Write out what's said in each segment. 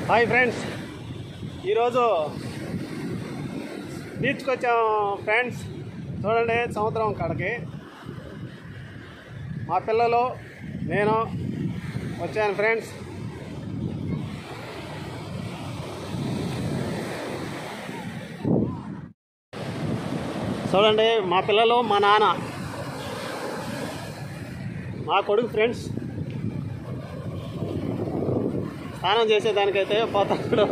hi friends ఈరోజు బీచ్కి వచ్చాం ఫ్రెండ్స్ చూడండి సముద్రం కాడకి మా పిల్లలు నేను వచ్చాను ఫ్రెండ్స్ చూడండి మా పిల్లలు మా నాన్న మా కొడుకు ఫ్రెండ్స్ స్నానం చేసేదానికైతే పోతాడు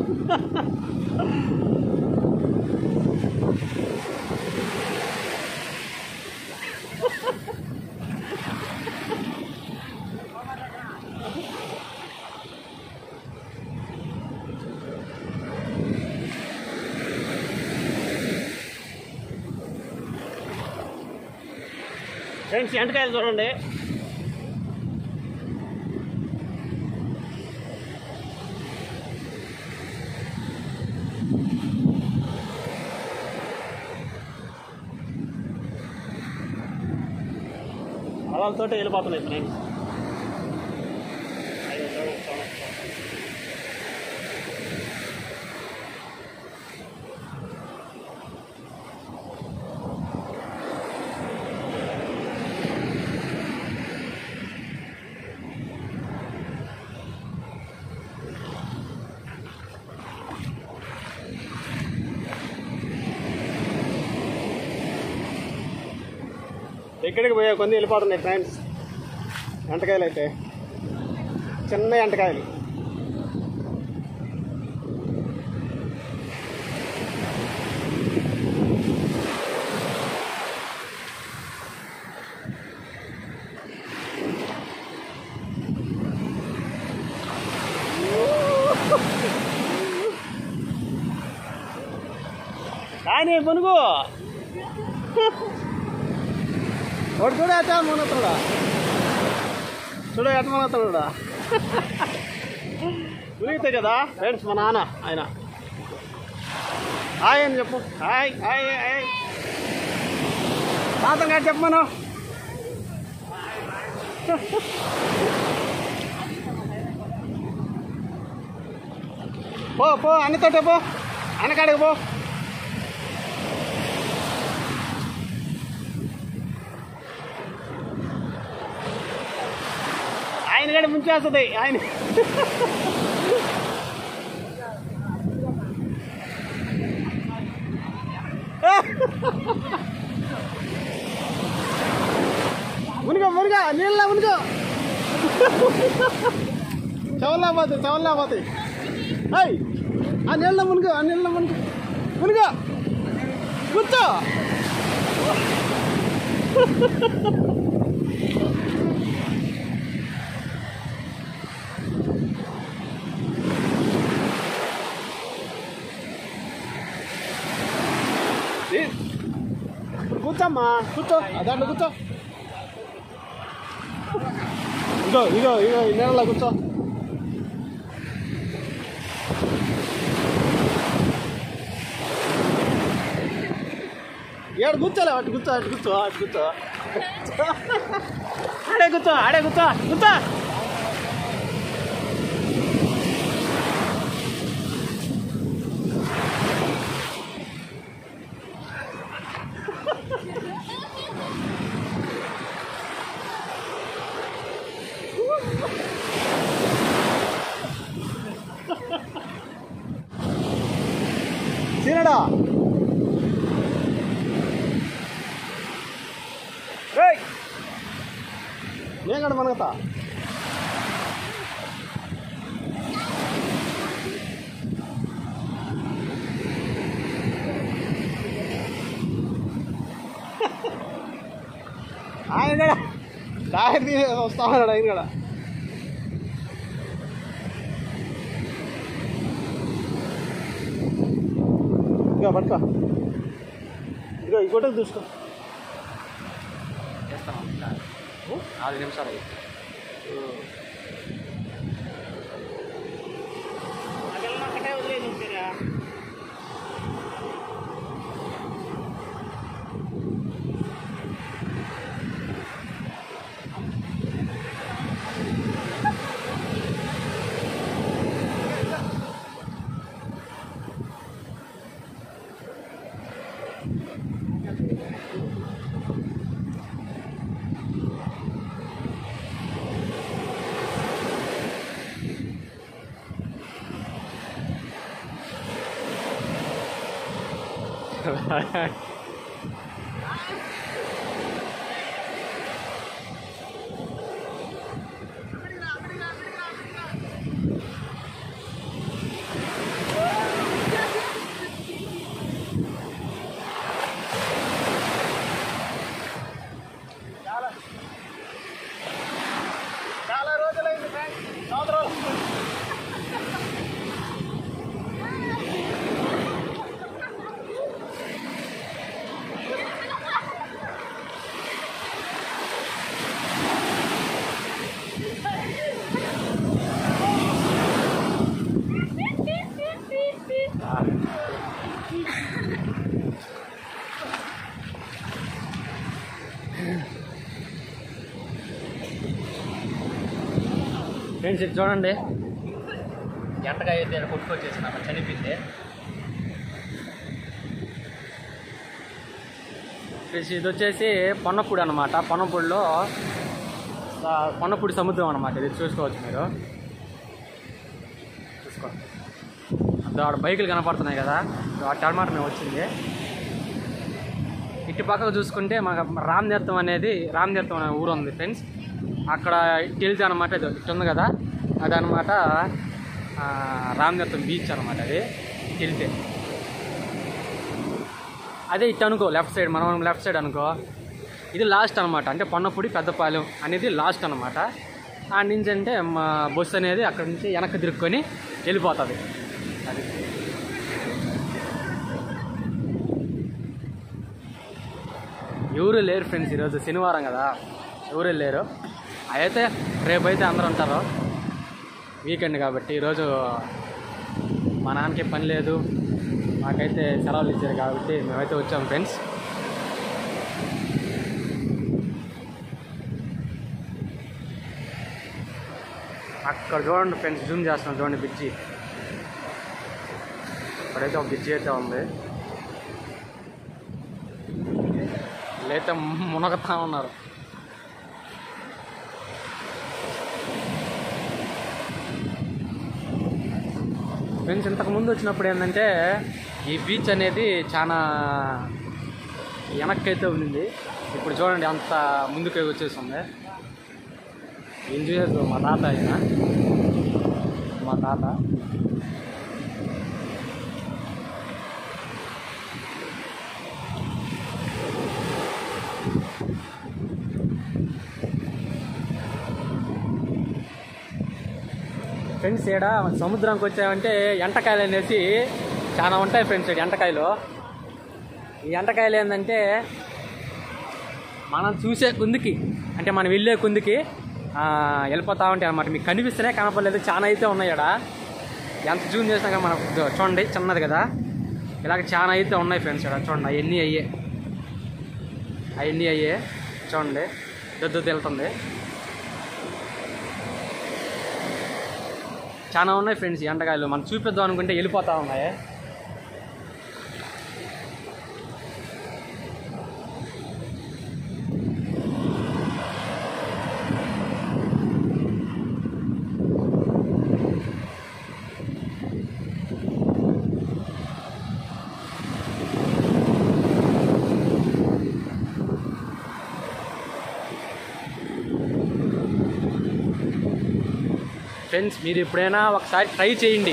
ఫ్రెండ్స్ ఎంటకాయలు చూడండి అలలతో వెళ్ళిపోతున్నాయి ఫ్రెండ్స్ ఎక్కడికి పోయే కొన్ని వెళ్ళిపోతున్నాయి ఫ్రెండ్స్ ఎంటకాయలు అయితే చిన్న ఎంటకాయలు కానీ పునుగు వాడు చూడ ఎట్లా మనతాడా చూడ ఎట్ట మనతాడా ఉరిగితే కదా ఫ్రెండ్స్ మా నాన్న ఆయన హాయ్ అని చెప్పు హాయ్ హాయ్ హాయ్ తాత గారు చెప్పమను పో పో అన్నతోటే పో అన్నకాడికి పో ఆయన కూడా ముంచేస్తుంది ఆయన మునిగ మునిగ నీళ్ళ మునిగ చవల్లా పోతాయి చవల్లా పోతాయి అయ్ ఆ నీళ్ళ మునిగ ఆ నీళ్ళ మునిగ మునిగ కూర్చో ఏ, ఇప్పుడు కూర్చోమ్మా కూర్చో దాంట్లో కూర్చో ఇగో ఇగో ఇగో ఈ నీళ్ళలో కూర్చో ఏడు కూర్చోలే అటు కూర్చో అటు కూర్చో అటు కూర్చో ఆడే కూర్చో ఆడే కూర్చో కూర్చో సీనడా ఏయ్ నేను కూడా మనగతా ఆయన కూడా దారి తీసి వస్తా ఉన్నాడు ఆయన కూడా ఇక పట్టుకో ఇదిగో ఈ గొట్టకు చూసుకో నాలుగు నిమిషాలు చాలా చాలా రోజులైంది ఫ్రెండ్స్ సంవత్సరాలు ఫ్రెండ్స్ ఇది చూడండి ఎంటకాయ అయితే ఇక్కడ కొట్టుకొచ్చేసిన చనిపోయింది ఫ్రెండ్స్ ఇది వచ్చేసి పొన్నపూడి అనమాట పొన్నపూడిలో ఆ, పొన్నపూడి సముద్రం అనమాట ఇది చూసుకోవచ్చు మీరు చూసుకోండి అదో ఆడ బైకులు కనపడుతున్నాయి కదా వాటి అనమాట మేము వచ్చింది ఇటు పక్కకు చూసుకుంటే మాకు రామతీర్థం అనేది రామతీర్థం అనే ఊరు ఉంది ఫ్రెండ్స్ అక్కడ వెళ్తే అనమాట ఇది ఇటు ఉంది కదా అదనమాట రామతీర్థం బీచ్ అనమాట అది ఇటు వెళ్తే అదే ఇటు అనుకో లెఫ్ట్ సైడ్ మనం లెఫ్ట్ సైడ్ అనుకో ఇది లాస్ట్ అనమాట అంటే పొన్నపూడి పెద్దపాలెం అనేది లాస్ట్ అనమాట ఆ నుంచి అంటే మా బస్సు అనేది అక్కడ నుంచి వెనక్కి తిరుక్కొని వెళ్ళిపోతుంది అది ఎవరు లేరు ఫ్రెండ్స్ ఈరోజు శనివారం కదా ఎవరు లేరు అయితే రేపైతే అందరూ ఉంటారు వీకెండ్ కాబట్టి ఈరోజు మా నాన్నకి పని లేదు మాకైతే సెలవులు ఇచ్చారు కాబట్టి మేమైతే వచ్చాం ఫ్రెండ్స్ అక్కడ చూడండి ఫ్రెండ్స్ జూమ్ చేస్తున్నాం చూడండి బ్రిడ్జి ఇక్కడైతే ఒక బ్రిడ్జి అయితే ఉంది లేతే మునగతా ఉన్నారు ఫ్రెండ్స్ ఇంతకు ముందు వచ్చినప్పుడు ఏంటంటే ఈ బీచ్ అనేది చాలా వెనక్కైతే ఉండింది ఇప్పుడు చూడండి అంత ముందుకు వచ్చేస్తుంది ఏం చూసేది మా తాత ఆయన మా తాత ఫ్రెండ్స్ ఈడ సముద్రానికి వచ్చామంటే ఎంటకాయలు అనేసి చాలా ఉంటాయి ఫ్రెండ్స్ ఈడ ఎంటకాయలు ఈ ఎంటకాయలు ఏంటంటే మనం చూసే కుందికి అంటే మనం వెళ్ళే కుందికి ఆ, వెళ్ళిపోతా ఉంటాయి అనమాట మీకు కనిపిస్తేనే కనపడలేదు చాలా అయితే ఉన్నాయి ఈడ ఎంత జూమ్ చేసినా కానీ మనకు ఇదో చూడండి చిన్నది కదా ఇలాగ చాలా అయితే ఉన్నాయి ఫ్రెండ్స్ ఇక్కడ చూడండి అవన్నీ అయ్యే అవన్నీ అయ్యే చూడండి దొద్దు వెళ్తుంది చాలా ఉన్నాయి ఫ్రెండ్స్ ఈ ఎండకాయలు మనం చూపిద్దాం అనుకుంటే వెళ్ళిపోతా ఉన్నాయి ఫ్రెండ్స్ మీరు ఎప్పుడైనా ఒకసారి ట్రై చేయండి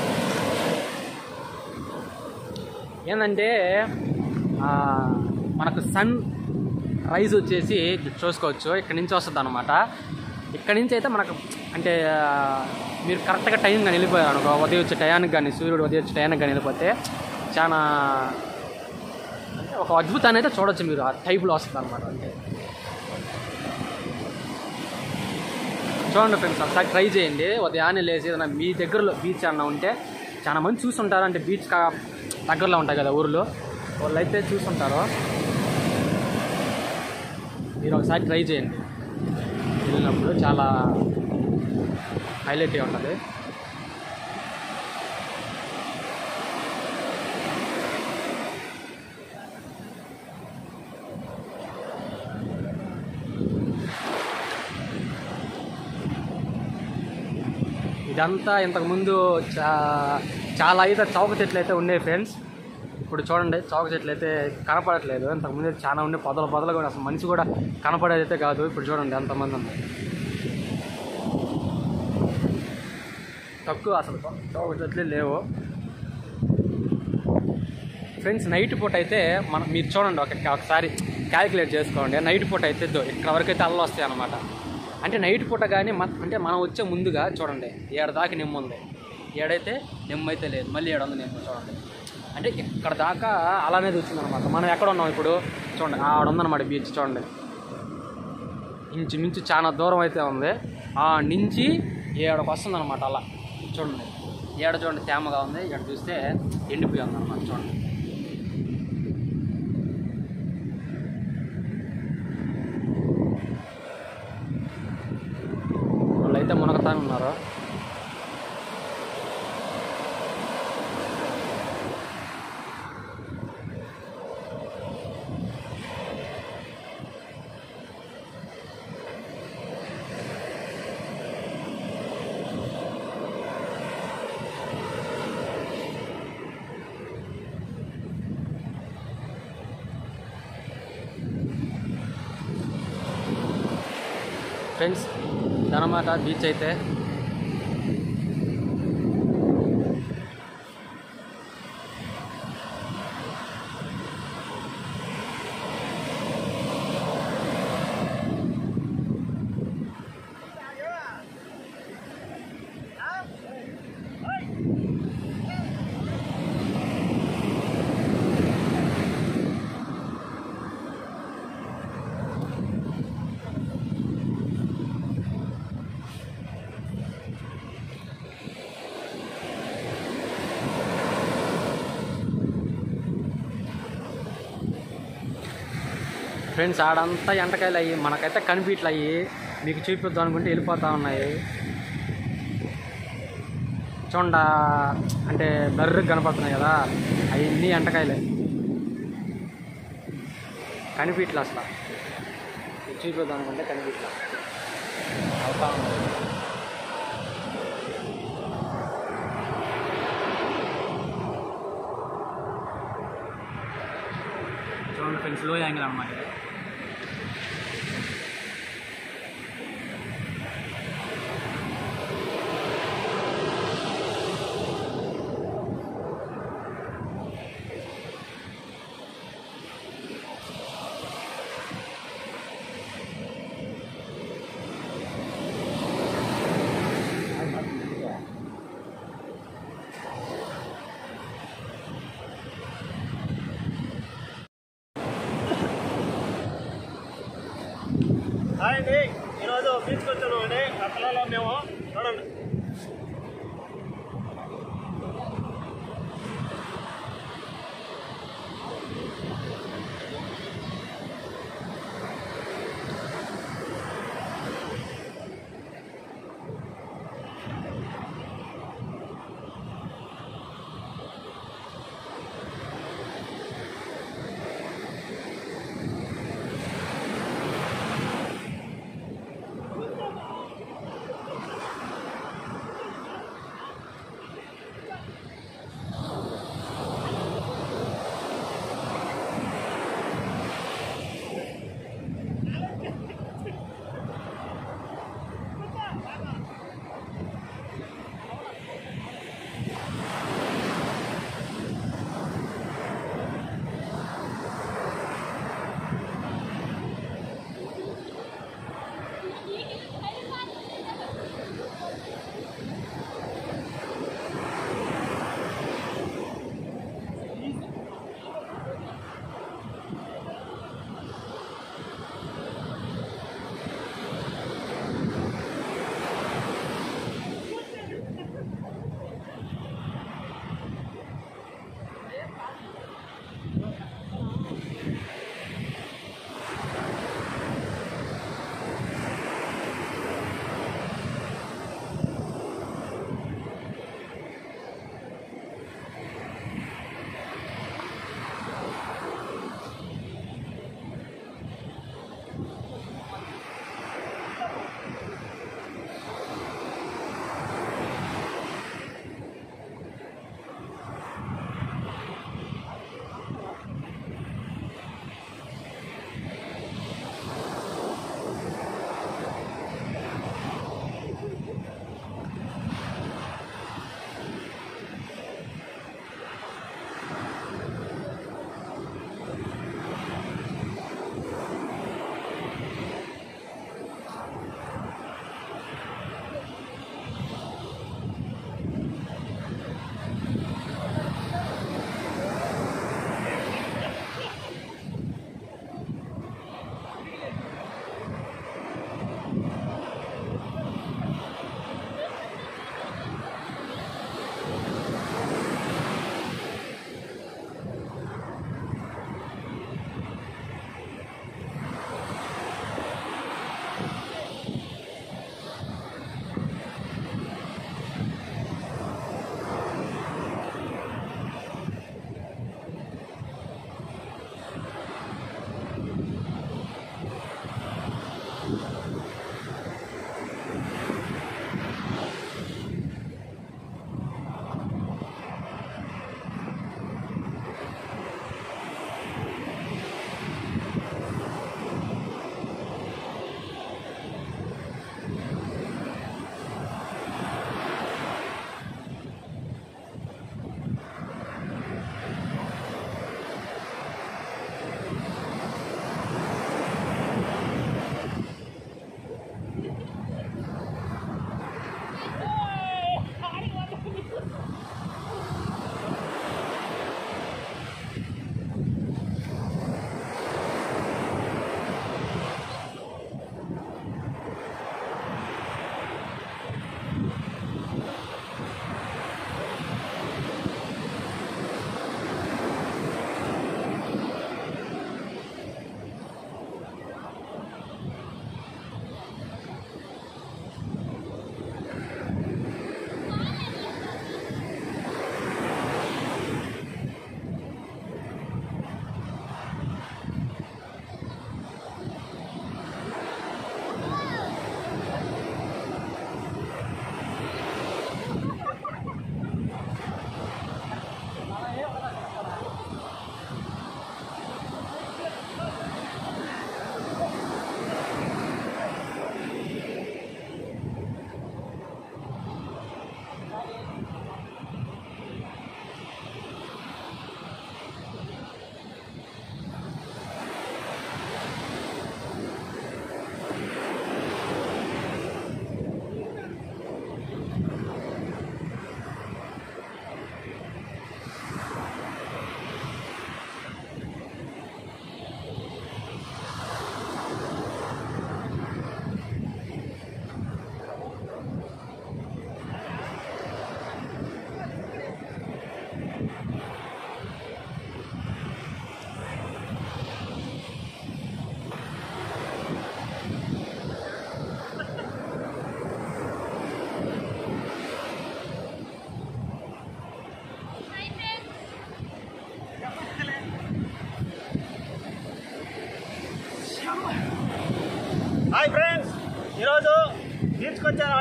ఏంటంటే ఆ, మనకు సన్ రైజ్ వచ్చేసి చూసుకోవచ్చు ఇక్కడ నుంచి వస్తుంది అనమాట ఇక్కడ నుంచి అయితే మనకు అంటే ఆ, మీరు కరెక్ట్గా టైం కానీ వెళ్ళిపోయారు అనుకో ఉదయం వచ్చే టయానికి కానీ సూర్యుడు ఉదయం వచ్చే టయానికి కానీ వెళ్ళిపోతే చాలా అంటే ఒక అద్భుతాన్ని అయితే చూడొచ్చు మీరు ఆ టైప్లో వస్తుంది అనమాట అంటే చూడండి ఫ్రెండ్స్ ఒకసారి ట్రై చేయండి ఉదయాన్నే లేచి ఏదైనా మీ దగ్గరలో బీచ్ అన్న ఉంటే చాలా మంది చూస్తుంటారు అంటే బీచ్ కా దగ్గరలో ఉంటాయి కదా ఊర్లో వాళ్ళు అయితే చూస్తుంటారు మీరు ఒకసారి ట్రై చేయండి వెళ్ళినప్పుడు చాలా హైలైట్గా ఉంటుంది ఇదంతా ఇంతకుముందు చా చాలా అయితే చౌక చెట్లు అయితే ఉన్నాయి ఫ్రెండ్స్ ఇప్పుడు చూడండి చౌక చెట్లు అయితే కనపడట్లేదు ఇంతకుముందు అయితే చాలా ఉండే పొదలు పొదలు కూడా అసలు మనిషి కూడా కనపడేది అయితే కాదు ఇప్పుడు చూడండి ఎంతమంది ఉంది తక్కువ అసలు చౌక చెట్లే లేవు ఫ్రెండ్స్ నైట్ పూట అయితే మనం మీరు చూడండి ఒక ఒకసారి క్యాలిక్యులేట్ చేసుకోండి నైట్ పూట అయితే దో ఇక్కడ వరకు అయితే అల్లలు వస్తాయి అనమాట అంటే నైట్ పూట కానీ మన అంటే మనం వచ్చే ముందుగా చూడండి ఏడు దాకా నిమ్మ ఉంది ఏడైతే నిమ్మ అయితే లేదు మళ్ళీ ఏడు ఉంది నిమ్మ చూడండి అంటే ఇక్కడ దాకా అలానే వచ్చిందనమాట మనం ఎక్కడ ఉన్నాం ఇప్పుడు చూడండి ఆడ ఉందన్నమాట బీచ్ చూడండి ఇంచుమించు చాలా దూరం అయితే ఉంది ఆ నుంచి ఏడకు వస్తుంది అనమాట అలా చూడండి ఏడ చూడండి తేమగా ఉంది ఇక్కడ చూస్తే ఎండిపోయి ఉంది అనమాట చూడండి వాళ్ళైతే మునగతానే ఉన్నారు ఫ్రెండ్స్ ఇదనమాట బీచ్ అయితే ఫ్రెండ్స్ ఆడంతా ఎంటకాయలు అయ్యి మనకైతే కనిపించలు అయ్యి మీకు చూపిద్దాం అనుకుంటే వెళ్ళిపోతూ ఉన్నాయి చూడ అంటే బర్రెకి కనపడుతున్నాయి కదా అవన్నీ ఎంటకాయలే కనిపించలే అసలు మీకు చూపిద్దాం అనుకుంటే కనిపించలే అవుతా ఉన్నాయి చూడండి ఫ్రెండ్స్ లో యాంగిల్ అనమాట ఇది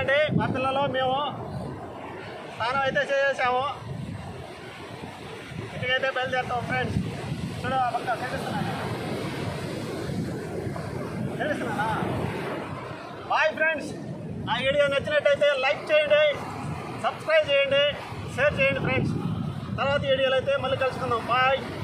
చూడండి మా పిల్లలు మేము స్నానం అయితే చేసేసాము ఇంటికైతే బయలుదేరుతాం ఫ్రెండ్స్ చూడు ఆ పక్క తెలుస్తున్నాను తెలుస్తున్నానా బాయ్ ఫ్రెండ్స్ నా వీడియో నచ్చినట్టయితే లైక్ చేయండి సబ్స్క్రైబ్ చేయండి షేర్ చేయండి ఫ్రెండ్స్ తర్వాత వీడియోలో అయితే మళ్ళీ కలుసుకుందాం బాయ్